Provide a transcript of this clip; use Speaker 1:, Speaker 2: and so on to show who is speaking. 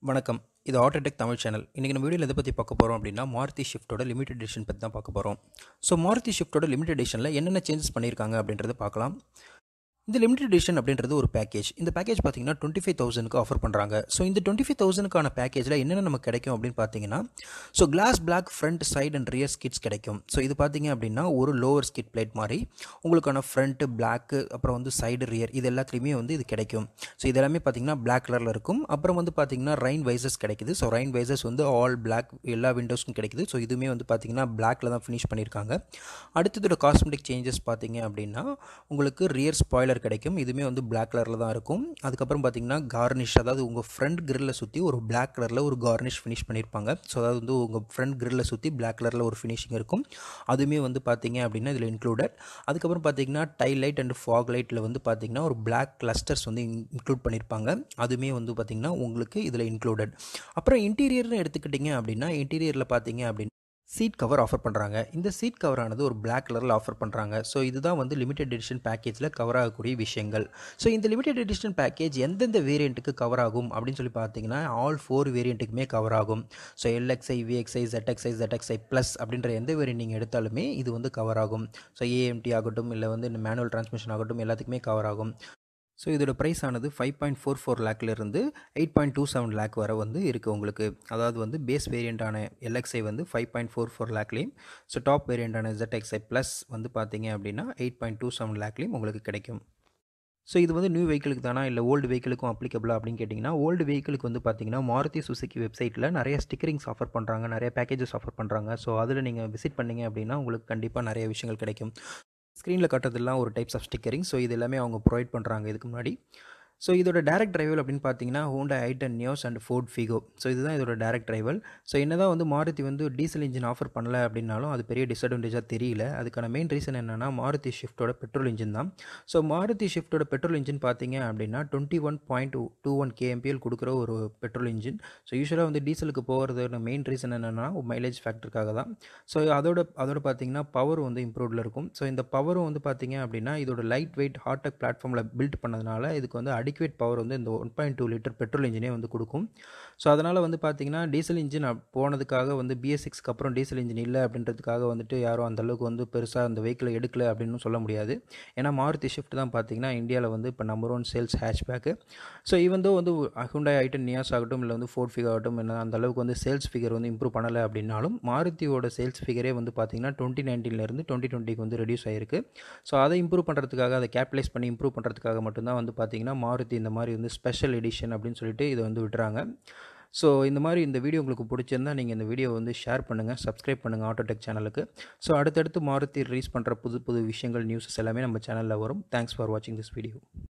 Speaker 1: வணக்கம் இது Autotech Tamil channel இன்றைக்கி நம்ம வீடியோவில் எதை பற்றி பார்க்க போகிறோம் அப்படின்னா மாருதி ஷிஃப்ட்டோட லிமிடெட் எடிஷன் பற்றி தான் பார்க்க போகிறோம் ஸோ மாருதி ஷிஃப்ட்டோட லிமிடெட் எடிஷனில் என்னென்ன சேஞ்சஸ் பண்ணியிருக்காங்க அப்படின்றத பார்க்கலாம் இந்த லிமிடெட் எடிஷன் அப்படின்றது ஒரு பேக்கேஜ் இந்த பேக்கேஜ் பார்த்தீங்கன்னா டுவெண்ட்டி ஃபைவ் தௌசண்ட்க்கு ஆஃபர் பண்ணுறாங்க ஸோ இந்த டுவெண்ட்டி ஃபைவ் தௌசண்ட்க்கான பேக்கேஜில் என்னென்ன நமக்கு கிடைக்கும் அப்படின்னு பார்த்தீங்கன்னா so gloss black front side and rear skids கிடைக்கும் ஸோ இது பார்த்தீங்க அப்படின்னா ஒரு லோவர் ஸ்கிட் பிளேட் மாதிரி உங்களுக்கான ஃப்ரண்ட்டு பிளாக்கு அப்புறம் வந்து சைடு ரியர் இது எல்லாத்துலேயுமே வந்து இது கிடைக்கும் ஸோ இது எல்லாமே பார்த்தீங்கன்னா பிளாக் கலரில் இருக்கும் அப்புறம் வந்து பார்த்தீங்கன்னா ரைன் வைசஸ் கிடைக்குது ஸோ ரைன் வைசஸ் வந்து ஆல் பிளாக் எல்லா விண்டோஸ்க்கும் கிடைக்குது ஸோ இதுவுமே வந்து பார்த்தீங்கன்னா பிளாக்ல தான் ஃபினிஷ் பண்ணியிருக்காங்க அடுத்ததோட காஸ்மெட்டிக் சேஞ்சஸ் பார்த்தீங்க அப்படின்னா உங்களுக்கு ரியர் ஸ்பாய்லர் கிடைக்கும் இதுவுமே வந்து பிளாக் கலரில் தான் இருக்கும் அதுக்கப்புறம் பார்த்தீங்கன்னா கார்னிஷ் அதாவது உங்கள் ஃப்ரண்ட் கிரில்லை சுற்றி ஒரு பிளாக் கலரில் ஒரு கார்னிஷ் ஃபினிஷ் பண்ணியிருப்பாங்க ஸோ அதாவது வந்து உங்கள் ஃப்ரண்ட் கிரில்லை சுற்றி பிளாக் கலரில் ஒரு ஃபினிஷிங் இருக்கும் அதுவுமே வந்து பார்த்தீங்க அப்படின்னா இதில் இன்க்ளூடட் அதுக்கப்புறம் பார்த்தீங்கன்னா டை லைட் அண்ட் ஃபாக் லைட்டில் வந்து பார்த்தீங்கன்னா ஒரு பிளாக் கிளஸ்டர்ஸ் வந்து இன்க்ளூட் பண்ணியிருப்பாங்க அதுவுமே வந்து பார்த்தீங்கன்னா உங்களுக்கு இதில் இன்க்ளூடட் அப்புறம் இன்டீரியர்னு எடுத்துக்கிட்டிங்க அப்படின்னா இன்டீரியரில் பார்த்தீங்க அப்படின்னா சீட் கவர் ஆஃபர் பண்ணுறாங்க இந்த சீட் கவரானது ஒரு பிளாக் கலரில் ஆஃபர் பண்ணுறாங்க ஸோ இதுதான் வந்து லிமிடெட் எடிஷன் பேக்கேஜில் கவர் ஆகக்கூடிய விஷயங்கள் ஸோ இந்த லிமிடெட் எடிஷன் பேக்கேஜ் எந்தெந்த வேரியண்ட்டுக்கு கவர் ஆகும் அப்படின்னு சொல்லி பார்த்தீங்கன்னா ஆல் ஃபோர் வேரியண்ட்டுக்குமே கவர் ஆகும் so LXI VXI ZXI ZXI plus அப்படின்ற எந்த வேரியன்ட் நீங்கள் எடுத்தாலுமே இது வந்து கவர் ஆகும் ஸோ ஏஎம்டி ஆகட்டும் இல்லை வந்து இந்த மேனுவல் டிரான்ஸ்மிஷன் ஆகட்டும் எல்லாத்துக்குமே கவர் ஆகும் ஸோ இதோட ப்ரைஸ் ஆனது ஃபைவ் பாயிண்ட் ஃபோர் ஃபோர் லேக்லேருந்து eight point two seven lakh வரை வந்து இருக்குது உங்களுக்கு அதாவது வந்து பேஸ் வேரியண்ட்டான எல்எக்ஸ்ஐ வந்து ஃபைவ் பாயிண்ட் ஃபோர் ஃபோர் லேக்லேயும் ஸோ டாப் வேரியண்ட்டான ZXI ப்ளஸ் வந்து பார்த்தீங்க அப்படின்னா எயிட் பாயிண்ட் டூ செவன் லேக்லேயும் உங்களுக்கு கிடைக்கும் ஸோ இது வந்து நியூ வெஹிக்கிளுக்கு தானா இல்லை ஓல்டு வெஹிக்கிளுக்கும் அப்ளிகபிளா அப்படின்னு கேட்டிங்கன்னா ஓல்டு வெஹிக்கிளுக்கு வந்து பார்த்தீங்கன்னா மாருதி சுசுக்கி வெப்சைட்டில் நிறைய ஸ்டிக்கரிங்ஸ் ஆஃபர் பண்ணுறாங்க நிறைய பேக்கேஜஸ் ஆஃபர் பண்ணுறாங்க ஸோ அதில் நீங்கள் விசிட் பண்ணீங்க அப்படின்னா உங்களுக்கு கண்டிப்பாக நிறைய விஷயங்கள் கிடைக்கும் ஸ்க்ரீனில் காட்டுறதெல்லாம் ஒரு டைப்ஸ் ஆஃப் ஸ்டிக்கரிங் ஸோ இது எல்லாமே அவங்க ப்ரொவைட் பண்ணுறாங்க இதுக்கு முன்னாடி ஸோ இதோட டேரக்ட் ட்ரைவல் அப்படின்னு பார்த்தீங்கன்னா Honda i ten Nios and Ford Figo so இதுதான் இதோட டேரக்ட் ட்ரைவல் ஸோ என்னதான் வந்து மாருதி வந்து டீசல் இன்ஜின் ஆஃபர் பண்ணல அப்படின்னாலும் அது பெரிய டிஸ்அட்வான்டேஜாக தெரியல அதுக்கான மெயின் ரீசன் என்னென்னா மாருதி ஷிஃப்ட்டோட பெட்ரோல் இன்ஜின் தான் ஸோ மாருதி ஷிஃப்ட்டோட பெட்ரோல் இன்ஜின் பார்த்தீங்க அப்படின்னா twenty one point two one KMPL கொடுக்குற ஒரு பெட்ரோல் இன்ஜின் ஸோ யூஸ்வலாக வந்து டீசலுக்கு போகிறதுக்கு மெயின் ரீசன் என்னென்னா மைலேஜ் ஃபேக்டருக்காக தான் ஸோ அதோட அதோட பார்த்தீங்கன்னா பவர் வந்து இம்ப்ரூவ்டில் இருக்கும் ஸோ இந்த பவரும் வந்து பார்த்தீங்க அப்படின்னா இதோட லைட் வெயிட் ஹார்டெக் பிளாட்ஃபார்மில் பில்ட் பண்ணதுனால இதுக்கு வந்து அடிக்குவேட் பவர் வந்து இந்த one point two litre petrol இன்ஜினே வந்து கொடுக்கும் ஸோ அதனால் வந்து பார்த்தீங்கன்னா டீசல் இன்ஜின் போனதுக்காக வந்து பிஎஸ் சிக்ஸ்க்கு அப்புறம் டீசல் இன்ஜின் இல்லை அப்படின்றதுக்காக வந்துட்டு யாரும் அந்தளவுக்கு வந்து பெருசாக அந்த வெஹிக்கிளை எடுக்கல அப்படின்னு சொல்ல முடியாது ஏன்னா மாருதி ஷிஃப்ட் தான் பார்த்தீங்கன்னா இந்தியாவில் வந்து இப்போ number one sales hatchback so even though வந்து ஹுண்டாய் ஐட்டன் நியாஸ் ஆகட்டும் இல்லை வந்து ஃபோர்ட் ஃபிகர் ஆகட்டும் என்ன அந்த அளவுக்கு வந்து சேல்ஸ் ஃபிகர் வந்து இம்ப்ரூவ் பண்ணலை அப்படின்னாலும் மாருதியோட சேல்ஸ் ஃபிகரே வந்து பார்த்தீங்கன்னா டுவெண்ட்டி நைன்டீன்லேருந்து டுவெண்ட்டி டுவெண்ட்டிக்கு வந்து ரெடியூஸ் ஆயிருக்கு ஸோ அதை இம்ப்ரூவ் பண்ணுறதுக்காக அதை கேபிட்டலைஸ் பண்ணி இம்ப்ரூவ் பண்ணுறதுக்காக மட்டும்தான் வந்து பார்த்தீங்கன்னா மாருதி இந்த மாதிரி வந்து ஸ்பெஷல் எடிஷன் அப்படின்னு சொல்லிட்டு இதை வந்து விட்டுறாங்க ஸோ இந்த மாதிரி இந்த வீடியோ உங்களுக்கு பிடிச்சிருந்தா நீங்கள் இந்த வீடியோ வந்து ஷேர் பண்ணுங்கள் சப்ஸ்கிரைப் பண்ணுங்கள் ஆட்டோடெக் சேனலுக்கு ஸோ அடுத்தடுத்து மாருதி ரிலீஸ் பண்ணுற புது புது விஷயங்கள் நியூஸஸ் எல்லாமே நம்ம சேனலில் வரும் தேங்க்ஸ் ஃபார் வாட்சிங் திஸ் வீடியோ